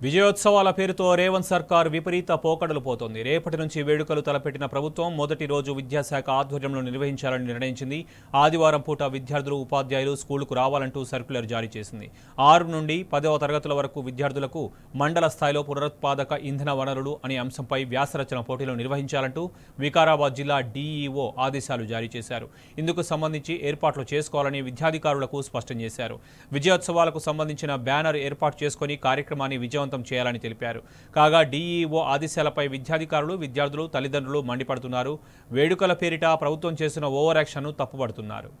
విజయోత్సవాల పేరుతో రేవంత్ సర్కార్ విపరీత పోకడలు పోతోంది రేపటి నుంచి వేడుకలు తలపెట్టిన ప్రభుత్వం మొదటి రోజు విద్యాశాఖ ఆధ్వర్యంలో నిర్వహించాలని నిర్ణయించింది ఆదివారం పూట విద్యార్థులు ఉపాధ్యాయులు స్కూలుకు రావాలంటూ సర్క్యులర్ జారీ చేసింది ఆరు నుండి పదవ తరగతుల వరకు విద్యార్థులకు మండల స్థాయిలో పునరుత్పాదక ఇంధన వనరులు అనే అంశంపై వ్యాసరచన పోటీలు నిర్వహించాలంటూ వికారాబాద్ జిల్లా డీఈఓ ఆదేశాలు జారీ చేశారు ఇందుకు సంబంధించి ఏర్పాట్లు చేసుకోవాలని విద్యాధికారులకు స్పష్టం చేశారు విజయోత్సవాలకు సంబంధించిన బ్యానర్ ఏర్పాటు చేసుకుని కార్యక్రమాన్ని విజయవంతం చేయాలని తెలిపారు కాగా డీఈఓ ఆదేశాలపై విద్యాధికారులు విద్యార్థులు తల్లిదండ్రులు మండిపడుతున్నారు వేడుకల పేరిట ప్రభుత్వం చేసిన ఓవర్ యాక్షన్ను తప్పుపడుతున్నారు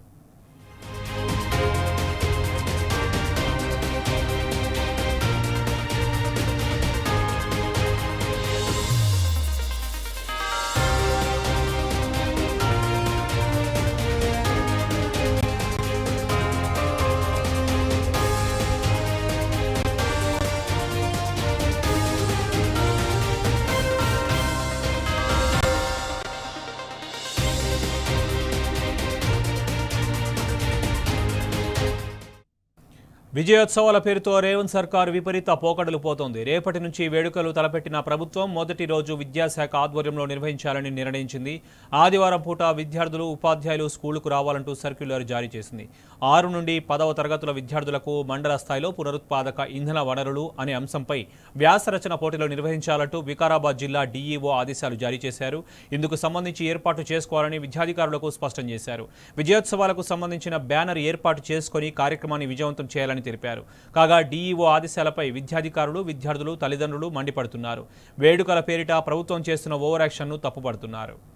విజయోత్సవాల పేరుతో రేవంత్ సర్కార్ విపరీత పోకడలు పోతోంది రేపటి నుంచి వేడుకలు తలపెట్టిన ప్రభుత్వం మొదటి రోజు విద్యాశాఖ ఆధ్వర్యంలో నిర్వహించాలని నిర్ణయించింది ఆదివారం పూట విద్యార్థులు ఉపాధ్యాయులు స్కూలుకు రావాలంటూ సర్క్యులర్ జారీ చేసింది ఆరు నుండి పదవ తరగతుల విద్యార్థులకు మండల స్థాయిలో పునరుత్పాదక ఇంధన వనరులు అనే అంశంపై వ్యాసరచన పోటీలు నిర్వహించాలంటూ వికారాబాద్ జిల్లా డీఈఓ ఆదేశాలు జారీ చేశారు ఇందుకు సంబంధించి ఏర్పాటు చేసుకోవాలని విద్యాధికారులకు స్పష్టం చేశారు విజయోత్సవాలకు సంబంధించిన బ్యానర్ ఏర్పాటు చేసుకొని కార్యక్రమాన్ని విజయవంతం చేయాలని తెలిపారు కాగా డీఈఓ ఆదేశాలపై విద్యాధికారులు విద్యార్థులు తల్లిదండ్రులు మండిపడుతున్నారు వేడుకల పేరిట ప్రభుత్వం చేస్తున్న ఓవర్ యాక్షన్ను తప్పుపడుతున్నారు